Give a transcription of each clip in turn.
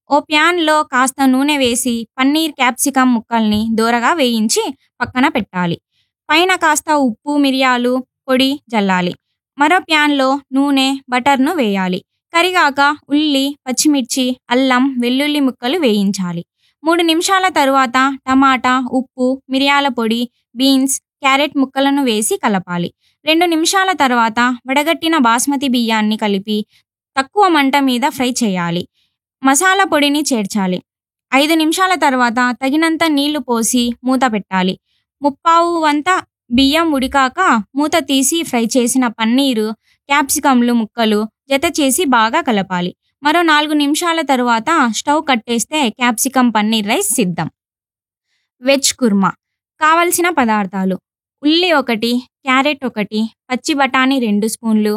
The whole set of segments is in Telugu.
ఓ ప్యాన్లో కాస్త నూనె వేసి పన్నీర్ క్యాప్సికమ్ ముక్కల్ని దూరగా వేయించి పక్కన పెట్టాలి పైన కాస్త ఉప్పు మిరియాలు పొడి జల్లాలి మరో ప్యాన్లో నూనె బటర్ను వేయాలి కరిగాక ఉల్లి పచ్చిమిర్చి అల్లం వెల్లుల్లి ముక్కలు వేయించాలి మూడు నిమిషాల తరువాత టమాటా ఉప్పు మిరియాల పొడి బీన్స్ క్యారెట్ ముక్కలను వేసి కలపాలి రెండు నిమిషాల తర్వాత వడగట్టిన బాస్మతి బియ్యాన్ని కలిపి తక్కువ మంట మీద ఫ్రై చేయాలి మసాలా పొడిని చేర్చాలి ఐదు నిమిషాల తర్వాత తగినంత నీళ్లు పోసి మూత పెట్టాలి ముప్పావు వంత బియ్యం ఉడికాక మూత తీసి ఫ్రై చేసిన పన్నీరు క్యాప్సికమ్లు ముక్కలు జత చేసి బాగా కలపాలి మరో నాలుగు నిమిషాల తరువాత స్టవ్ కట్టేస్తే క్యాప్సికమ్ పన్నీర్ రైస్ సిద్ధం వెజ్ కుర్మా కావలసిన పదార్థాలు ఉల్లి ఒకటి క్యారెట్ ఒకటి పచ్చి బఠానీ రెండు స్పూన్లు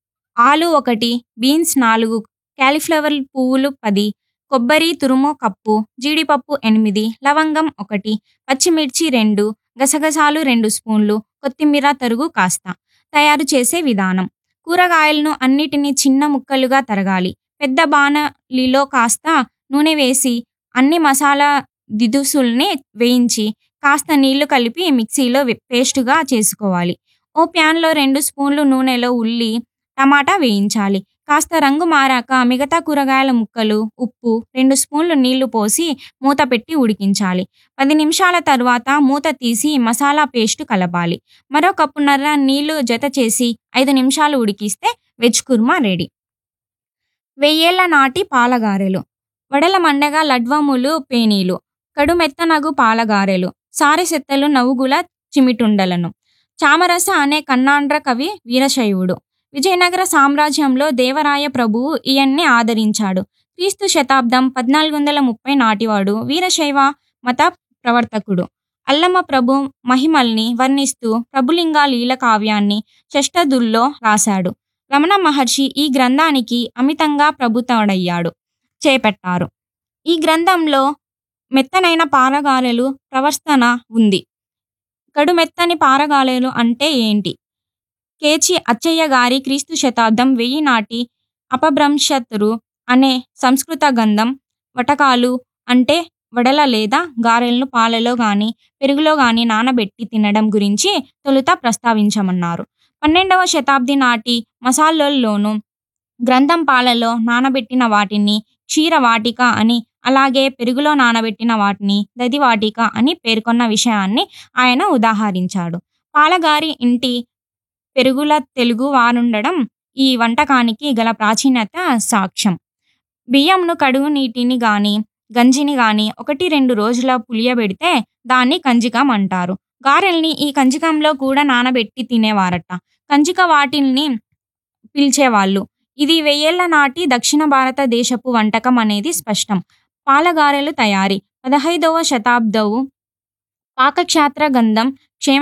ఆలు ఒకటి బీన్స్ నాలుగు క్యాలీఫ్లవర్ పువ్వులు పది కొబ్బరి తురుము కప్పు జీడిపప్పు ఎనిమిది లవంగం ఒకటి పచ్చిమిర్చి రెండు గసగసాలు రెండు స్పూన్లు కొత్తిమీర తరుగు కాస్త తయారు చేసే విధానం కూరగాయలను అన్నిటినీ చిన్న ముక్కలుగా తరగాలి పెద్ద బాణలిలో కాస్త నూనె వేసి అన్ని మసాలా దినుసుల్ని వేయించి కాస్త నీళ్లు కలిపి మిక్సీలో వే- పేస్టుగా చేసుకోవాలి ఓ ప్యాన్లో రెండు స్పూన్లు నూనెలో ఉల్లి టమాటా వేయించాలి కాస్త రంగు మారాక మిగతా కూరగాయల ముక్కలు ఉప్పు రెండు స్పూన్లు నీళ్లు పోసి మూత పెట్టి ఉడికించాలి పది నిమిషాల తర్వాత మూత తీసి మసాలా పేస్ట్ కలపాలి మరో కప్పున్నర నీళ్లు జత చేసి ఐదు నిమిషాలు ఉడికిస్తే వెజ్ కుర్మా రెడీ వెయ్యేళ్ల నాటి పాలగారెలు వడల మండగా లడ్వములు పేనీలు కడుమెత్తనగు పాలగారెలు సారెసెత్తలు నవ్వుగుల చిమిటుండలను చామరస అనే కన్నాండ్ర కవి వీరశైవుడు విజయనగర సామ్రాజ్యంలో దేవరాయ ప్రభువు ఈయన్ని ఆదరించాడు క్రీస్తు శతాబ్దం పద్నాలుగు వందల ముప్పై నాటివాడు వీరశైవ మత ప్రవర్తకుడు అల్లమ ప్రభు మహిమల్ని వర్ణిస్తూ ప్రభులింగ లీల కావ్యాన్ని షష్టదుల్లో రాశాడు రమణ మహర్షి ఈ గ్రంథానికి అమితంగా ప్రభుత్వడయ్యాడు చేపట్టారు ఈ గ్రంథంలో మెత్తనైన పారగాలెలు ప్రవర్తన ఉంది కడుమెత్తని పారగాలెలు అంటే ఏంటి కేచి అచ్చయ్య గారి క్రీస్తు శతాబ్దం వెయ్యి నాటి అపభ్రంశతురు అనే సంస్కృత గంధం వటకాలు అంటే వడల లేదా గారెలను పాలలో గాని పెరుగులో గాని నానబెట్టి తినడం గురించి తొలుత ప్రస్తావించమన్నారు పన్నెండవ శతాబ్ది నాటి మసాలల్లోనూ గ్రంథం పాలలో నానబెట్టిన వాటిని క్షీర వాటిక అని అలాగే పెరుగులో నానబెట్టిన వాటిని దది వాటిక అని పేర్కొన్న విషయాన్ని ఆయన ఉదాహరించాడు పాలగారి ఇంటి పెరుగుల తెలుగు వారుండడం ఈ వంటకానికి గల ప్రాచీనత సాక్ష్యం బియ్యంను కడుగు నీటిని గాని గంజిని గాని ఒకటి రెండు రోజుల పులియబెడితే దాన్ని కంజికం అంటారు గారెల్ని ఈ కంజికంలో కూడా నానబెట్టి తినేవారట కంజిక వాటిల్ని పిలిచేవాళ్ళు ఇది వెయ్యేళ్ల నాటి దక్షిణ భారతదేశపు వంటకం అనేది స్పష్టం పాలగారెలు తయారీ పదహైదవ శతాబ్దవు పాకక్షేత్ర గంధం క్షేమ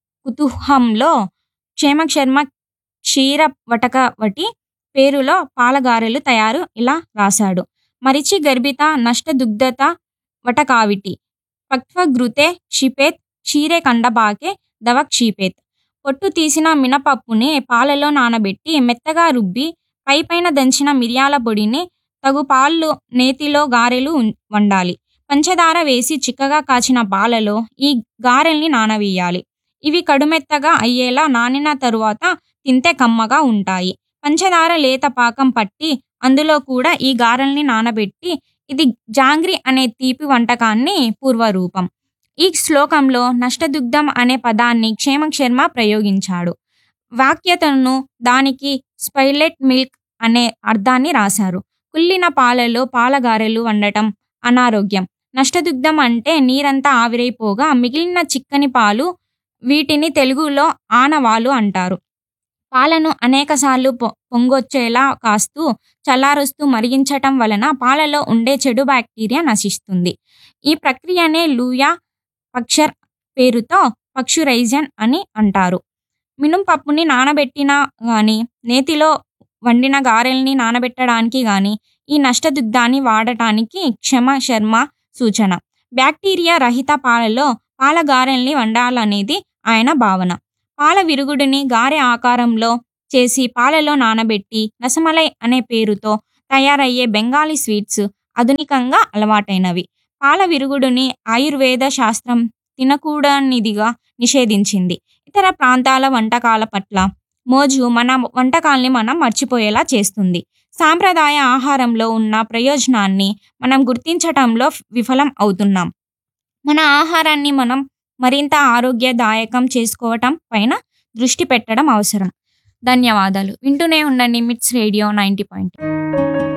కుతుహంలో క్షేమశర్మ క్షీర వటకవటి పేరులో పాలగారెలు తయారు ఇలా రాశాడు మరిచి గర్భిత నష్టదుగ్ధత వటకావిటి పక్వగృతే క్షిపేత్ క్షీరే కండపాకే దవ క్షిపేత్ పొట్టు తీసిన మినపప్పుని పాలలో నానబెట్టి మెత్తగా రుబ్బి పైపైన దంచిన మిరియాల పొడిని తగు పాలు నేతిలో గారెలు ఉన్- వండాలి పంచదార వేసి చిక్కగా కాచిన పాలలో ఈ గారెల్ని నానవేయాలి ఇవి కడుమెత్తగా అయ్యేలా నానిన తరువాత తింటే కమ్మగా ఉంటాయి పంచదార లేత పాకం పట్టి అందులో కూడా ఈ గారెల్ని నానబెట్టి ఇది జాంగ్రీ అనే తీపి వంటకాన్ని పూర్వరూపం ఈ శ్లోకంలో నష్టదుగ్ధం అనే పదాన్ని క్షేమశర్మ ప్రయోగించాడు వాక్యతను దానికి స్పైలెట్ మిల్క్ అనే అర్థాన్ని రాశారు కుళ్ళిన పాలలో పాలగారెలు వండటం అనారోగ్యం నష్టదుగ్ధం అంటే నీరంతా ఆవిరైపోగా మిగిలిన చిక్కని పాలు వీటిని తెలుగులో ఆనవాలు అంటారు పాలను అనేకసార్లు పొ పొంగొచ్చేలా కాస్తూ చల్లారుస్తూ మరిగించటం వలన పాలలో ఉండే చెడు బ్యాక్టీరియా నశిస్తుంది ఈ ప్రక్రియనే లూయా పక్షర్ పేరుతో పక్షురైజన్ అని అంటారు మినుంపప్పుని నానబెట్టిన గాని నేతిలో వండిన గారెల్ని నానబెట్టడానికి గాని ఈ నష్టదుగ్ధాన్ని వాడటానికి క్షమ శర్మ సూచన బ్యాక్టీరియా రహిత పాలలో పాల గారెల్ని వండాలనేది ఆయన భావన పాల విరుగుడిని గారె ఆకారంలో చేసి పాలలో నానబెట్టి రసమలై అనే పేరుతో తయారయ్యే బెంగాలీ స్వీట్స్ ఆధునికంగా అలవాటైనవి పాల విరుగుడుని ఆయుర్వేద శాస్త్రం తినకూడనిదిగా నిషేధించింది ఇతర ప్రాంతాల వంటకాల పట్ల మోజు మన వంటకాల్ని మనం మర్చిపోయేలా చేస్తుంది సాంప్రదాయ ఆహారంలో ఉన్న ప్రయోజనాన్ని మనం గుర్తించటంలో విఫలం అవుతున్నాం మన ఆహారాన్ని మనం మరింత ఆరోగ్యదాయకం చేసుకోవటం పైన దృష్టి పెట్టడం అవసరం ధన్యవాదాలు వింటూనే ఉండండి మిట్స్ రేడియో నైంటీ పాయింట్